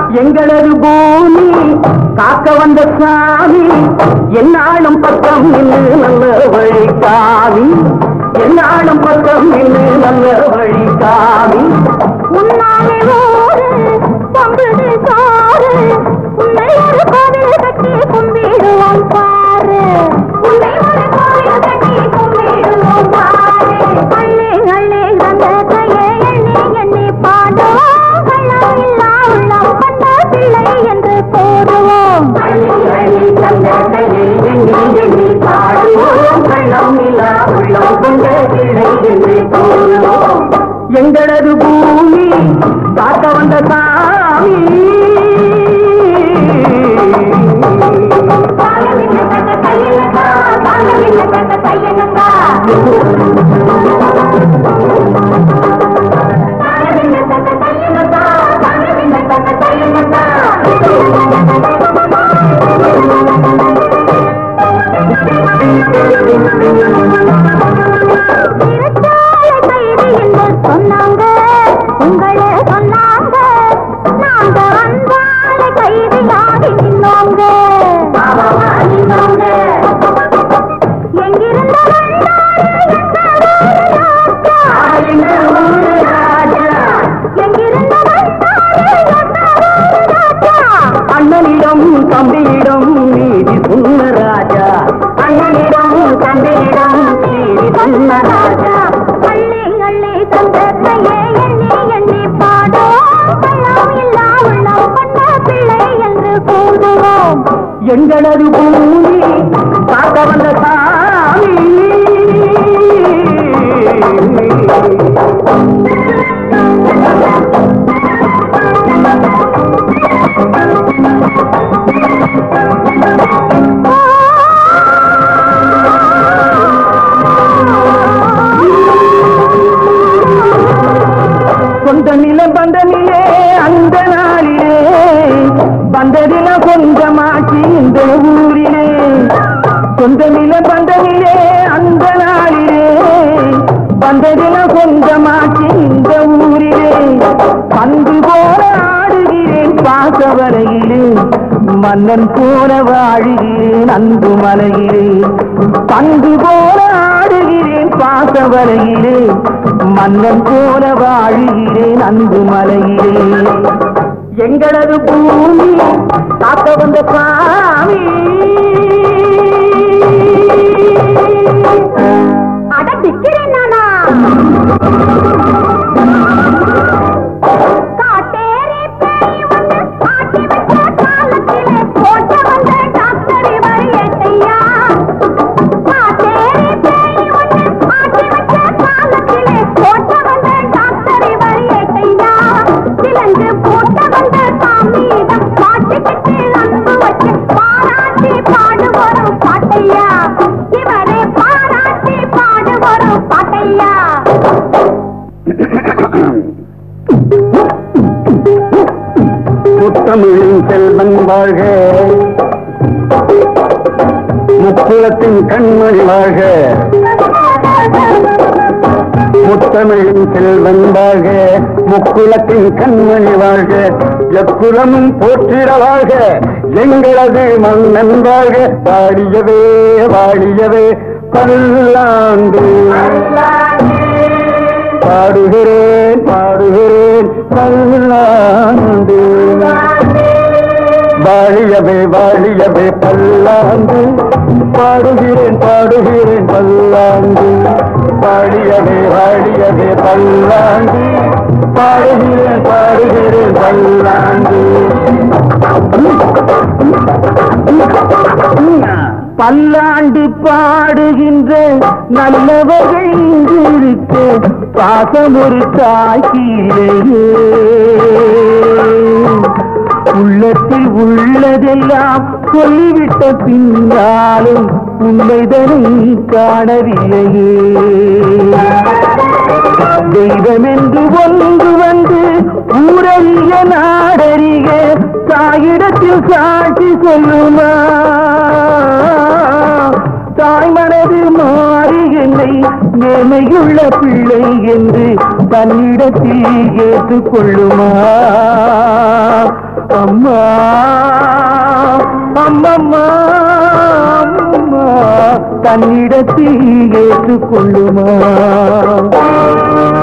எங்களது பூமி காக்க வந்த சாமி என்னாலும் பக்கம் நின்று நல்ல வழி காமி என்னாலும் பக்கம் நின்று நல்ல வழி காமி உன்னாலே ஊரு பொங்குது சோறு உன்னை ஒரு கோவில் கட்டி கும்பிடுவோம் பாரு உன்னை ஒரு கோவில் கட்டி கும்பிடுவோம் பாரு அள்ளி அள்ளி தந்த கையை எண்ணி எண்ணி பாடுவோம் கள்ளம் இல்லா உள்ளம் கொண்ட பிள்ளை என்று கூறுவோம் அள்ளி அள்ளி தந்த கையை எண்ணி எண்ணி பாடுவோம் கள்ளம் இல்லா உள்ளம் கொண்ட பிள்ளை என்று கூறுவோம் எங்களது பூமி காக்க வந்த சாமி தாங்கவில்லை தந்த கையிலக்கா தாங்கவில்லை தந்த கையிலக்கா தாங்கவில்லை தந்த கையிலக்கா தாங்கவில்லை தந்த கையிலக்கா சிறைச்சாலை கைதி என்று சொன்னாங்க உங்களை சொன்னாங்க நாங்க அன்பான கைதியாகி நின்னோங்க நின்னோங்க எங்கிருந்த வந்தாரு எங்க ஊரு ராஜா? எங்கிருந்த வந்தாரு எங்க ஊரு ராஜா? அண்ணனிடம் தம்பியிடம் நீதி சொன்ன ராஜா அண்ணனிடம் தம்பியிடம் நீதி சொன்ன ராஜா அள்ளி அள்ளி தந்த கையை எண்ணி எண்ணி பாடுவோம் பள்ளம் இல்லா உள்ளம் கொண்ட பிள்ளை என்று கூறுவோம் எங்களது பூமி காக்க வந்த சாமி சொந்த நில பந்தனிலே அந்த நாளிலே பந்ததில கொஞ்சமாச்சு இந்த ஊரிலே சொந்த நில பந்தனிலே அந்த நாளிலே பந்ததில கொஞ்சமாச்சு இந்த ஊரிலே பந்து போல ஆடுகிறேன் பாசவரையிலே மன்னன் போல வாழுகிறேன் அன்பு மலையிலே பந்து போல ஆடுகிறேன் பாசவரையிலே மன்னன் போல வாழுகிறேன் அன்பு மலையிலே எங்களது பூமி காக்க வந்த சாமி அட திக்கிறேன் நானா காட்டேரி பேய் ஒன்று ஆட்டி வச்ச காலத்திலே போட்ட வந்த டாக்டர் இவர் ஏட்டையா காட்டேரி பேய் ஒன்று ஆட்டி வச்ச காலத்திலே போட்ட வந்த டாக்டர் இவர் ஏட்டையா சிலந்து போட்ட வந்த சாமியிடம் பாட்டுக்கிட்டு அன்பு வச்சு பாராட்டி பாடு வரும் பாட்டையா இவரே பாராட்டி பாடு வரும் பாட்டையா முத்தமிழின் செல்வன் வாழ்க முக்குளத்தின் கண்மணி வாழ்க முத்தமிழின் செல்வன் வாழ்க முக்குலத்தின் கண்மணி வாழ்க எக்குலமும் போற்றிட வாழ்க எங்களது மன்னன் வாழ்க வாழியவே வாழியவே பல்லாண்டு பாடுகிறேன் பாடுகிறேன் பல்லாண்டு வாழியவே வாழியவே பல்லாண்டு பாடுகிறேன் பாடுகிறேன் பல்லாண்டு வாழியவே வாழியவே பல்லாண்டு பாடுகிறேன் பாடுகிறேன் பல்லாண்டு பல்லாண்டு பாடுகின்ற நல்லவர்கள் இங்கு இருக்க பாசம் ஒரு தாய்க்கீழையே உள்ளத்தில் உள்ளதெல்லாம் சொல்லிவிட்ட பின்னாலும் உண்மைதனை காணவில்லையே தெய்வம் என்று ஒன்று வந்து ஊரறிய நாடறிய தாயிடத்தில் சாட்சி சொல்லுமா தாய் மனது மாறி என்னை நேர்மையுள்ள பிள்ளை என்று தன்னிடத்தில் ஏற்றுக்கொள்ளுமா அம்மா அம்மம்மா அம்மா தன்னிடத்தில் ஏற்றுக்கொள்ளுமா